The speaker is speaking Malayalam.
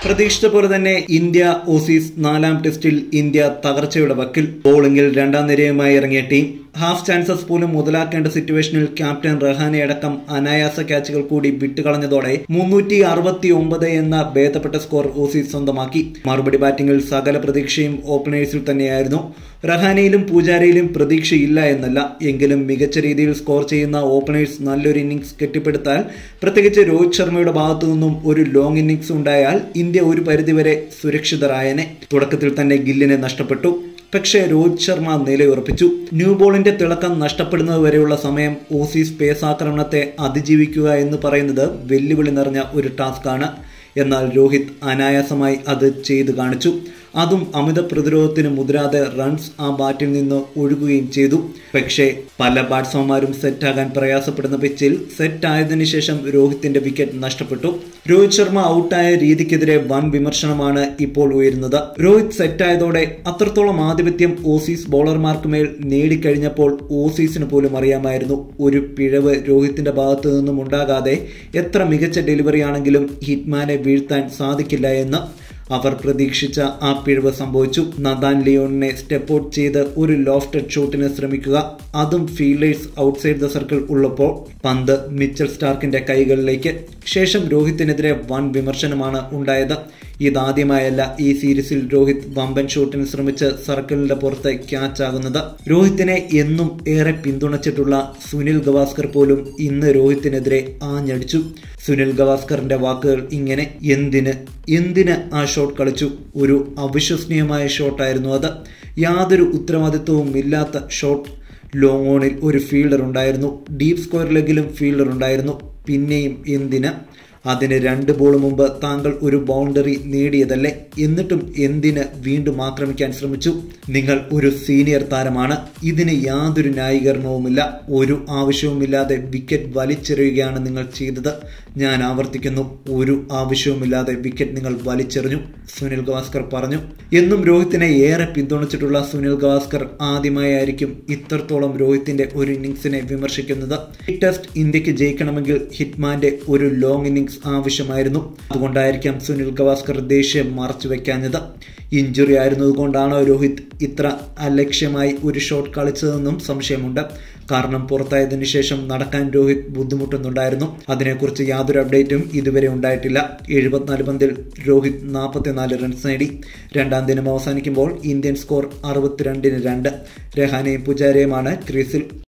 പ്രതീക്ഷിച്ച പോലെ തന്നെ ഇന്ത്യ ഓസീസ് നാലാം ടെസ്റ്റിൽ ഇന്ത്യ തകർച്ചയുടെ വക്കിൽ ബോളിംഗിൽ രണ്ടാം നിരയുമായി ഇറങ്ങിയ ടീം ഹാഫ് ചാൻസസ് പോലും മുതലാക്കേണ്ട സിറ്റുവേഷനിൽ ക്യാപ്റ്റൻ റഹാനെ അടക്കം അനായാസ ക്യാച്ചുകൾ കൂടി വിട്ടുകളഞ്ഞതോടെ മുന്നൂറ്റി അറുപത്തി ഒമ്പത് എന്ന ഭേദപ്പെട്ട സ്കോർ ഓസീസ് സ്വന്തമാക്കി മറുപടി ബാറ്റിംഗിൽ സകല പ്രതീക്ഷയും ഓപ്പണേഴ്സിൽ തന്നെയായിരുന്നു റഹാനയിലും പൂജാരയിലും പ്രതീക്ഷയില്ല എന്നല്ല എങ്കിലും മികച്ച രീതിയിൽ സ്കോർ ചെയ്യുന്ന ഓപ്പണേഴ്സ് നല്ലൊരു ഇന്നിംഗ്സ് കെട്ടിപ്പടുത്താൽ പ്രത്യേകിച്ച് രോഹിത് ശർമ്മയുടെ ഭാഗത്തു നിന്നും ഒരു ലോങ് ഇന്നിംഗ്സ് ഉണ്ടായാൽ ഇന്ത്യ ഒരു പരിധിവരെ സുരക്ഷിതരായനെ തുടക്കത്തിൽ തന്നെ ഗില്ലിനെ നഷ്ടപ്പെട്ടു പക്ഷേ രോഹിത് ശർമ്മ നിലയുറപ്പിച്ചു ന്യൂ ബോളിന്റെ തിളക്കം നഷ്ടപ്പെടുന്നത് വരെയുള്ള സമയം ഓസീസ് പേസ് ആക്രമണത്തെ അതിജീവിക്കുക എന്ന് പറയുന്നത് വെല്ലുവിളി നിറഞ്ഞ ഒരു ടാസ്ക്കാണ് എന്നാൽ രോഹിത് അനായാസമായി അത് ചെയ്തു കാണിച്ചു അതും അമിത പ്രതിരോധത്തിന് മുതിരാതെ റൺസ് ആ ബാറ്റിൽ നിന്ന് ഒഴുകുകയും ചെയ്തു പക്ഷേ പല ബാറ്റ്സ്മാൻമാരും സെറ്റാകാൻ പ്രയാസപ്പെടുന്ന പിച്ചിൽ സെറ്റ് ആയതിനു ശേഷം രോഹിത്തിന്റെ വിക്കറ്റ് നഷ്ടപ്പെട്ടു രോഹിത് ശർമ്മ ഔട്ടായ രീതിക്കെതിരെ വൻ വിമർശനമാണ് ഇപ്പോൾ ഉയരുന്നത് രോഹിത് സെറ്റായതോടെ അത്രത്തോളം ആധിപത്യം ഓസീസ് ബോളർമാർക്ക് മേൽ നേടിക്കഴിഞ്ഞപ്പോൾ ഓസീസിന് പോലും അറിയാമായിരുന്നു ഒരു പിഴവ് രോഹിത്തിന്റെ ഭാഗത്തു നിന്നും ഉണ്ടാകാതെ എത്ര മികച്ച ഡെലിവറി ആണെങ്കിലും ഹിറ്റ്മാനെ വീഴ്ത്താൻ സാധിക്കില്ല എന്ന് അവർ പ്രതീക്ഷിച്ച ആ പിഴവ് സംഭവിച്ചു നദാൻ ലിയോണിനെ സ്റ്റെപ്പ് ഔട്ട് ചെയ്ത് ഒരു ലോഫ്റ്റഡ് ഷോട്ടിന് ശ്രമിക്കുക അതും ഫീൽഡേഴ്സ് ഔട്ട്സൈഡ് ദ സർക്കിൾ ഉള്ളപ്പോൾ പന്ത് മിച്ചൽ സ്റ്റാർക്കിന്റെ കൈകളിലേക്ക് ശേഷം രോഹിത്തിനെതിരെ വൻ വിമർശനമാണ് ഉണ്ടായത് ഇതാദ്യമായല്ല ഈ സീരീസിൽ രോഹിത് വമ്പൻ ഷോട്ടിന് ശ്രമിച്ച് സർക്കിളിന്റെ പുറത്ത് ക്യാച്ച് ആകുന്നത് രോഹിത്തിനെ എന്നും ഏറെ പിന്തുണച്ചിട്ടുള്ള സുനിൽ ഗവാസ്കർ പോലും ഇന്ന് രോഹിത്തിനെതിരെ ആഞ്ഞടിച്ചു സുനിൽ ഗവാസ്കറിന്റെ വാക്കുകൾ ഇങ്ങനെ എന്തിന് എന്തിന് ആ ഷോട്ട് കളിച്ചു ഒരു അവിശ്വസനീയമായ ഷോട്ടായിരുന്നു അത് യാതൊരു ഉത്തരവാദിത്വവും ഇല്ലാത്ത ഷോട്ട് ലോങ് ഓണിൽ ഒരു ഫീൽഡർ ഉണ്ടായിരുന്നു ഡീപ് സ്ക്വയർ ലെഗിലും ഫീൽഡർ ഉണ്ടായിരുന്നു പിന്നെയും എന്തിന് അതിന് രണ്ട് ബോൾ മുമ്പ് താങ്കൾ ഒരു ബൗണ്ടറി നേടിയതല്ലേ എന്നിട്ടും എന്തിന് വീണ്ടും ആക്രമിക്കാൻ ശ്രമിച്ചു നിങ്ങൾ ഒരു സീനിയർ താരമാണ് ഇതിന് യാതൊരു ന്യായീകരണവുമില്ല ഒരു ആവശ്യവുമില്ലാതെ വിക്കറ്റ് വലിച്ചെറിയുകയാണ് നിങ്ങൾ ചെയ്തത് ഞാൻ ആവർത്തിക്കുന്നു ഒരു ആവശ്യവുമില്ലാതെ വിക്കറ്റ് നിങ്ങൾ വലിച്ചെറിഞ്ഞു സുനിൽ ഗവാസ്കർ പറഞ്ഞു എന്നും രോഹിത്തിനെ ഏറെ പിന്തുണച്ചിട്ടുള്ള സുനിൽ ഗവാസ്കർ ആദ്യമായായിരിക്കും ഇത്രത്തോളം രോഹിത്തിന്റെ ഒരു ഇന്നിംഗ്സിനെ വിമർശിക്കുന്നത് ഈ ടെസ്റ്റ് ഇന്ത്യക്ക് ജയിക്കണമെങ്കിൽ ഹിറ്റ്മാന്റെ ഒരു ലോങ് ഇന്നിംഗ്സ് ആവശ്യമായിരുന്നു അതുകൊണ്ടായിരിക്കാം സുനിൽ ഗവാസ്കർ ദേഷ്യം മറച്ചു വെക്കാഞ്ഞത് ഇഞ്ചുറി ആയിരുന്നതുകൊണ്ടാണോ രോഹിത് ഇത്ര അലക്ഷ്യമായി ഒരു ഷോട്ട് കളിച്ചതെന്നും സംശയമുണ്ട് കാരണം പുറത്തായതിനു ശേഷം നടക്കാൻ രോഹിത് ബുദ്ധിമുട്ടുന്നുണ്ടായിരുന്നു അതിനെക്കുറിച്ച് യാതൊരു അപ്ഡേറ്റും ഇതുവരെ ഉണ്ടായിട്ടില്ല എഴുപത്തിനാല് പന്തിൽ രോഹിത് നാൽപ്പത്തിനാല് റൺസ് നേടി രണ്ടാം ദിനം അവസാനിക്കുമ്പോൾ ഇന്ത്യൻ സ്കോർ അറുപത്തിരണ്ടിന് രണ്ട് രഹാനെയും പുജാരയുമാണ് ക്രീസിൽ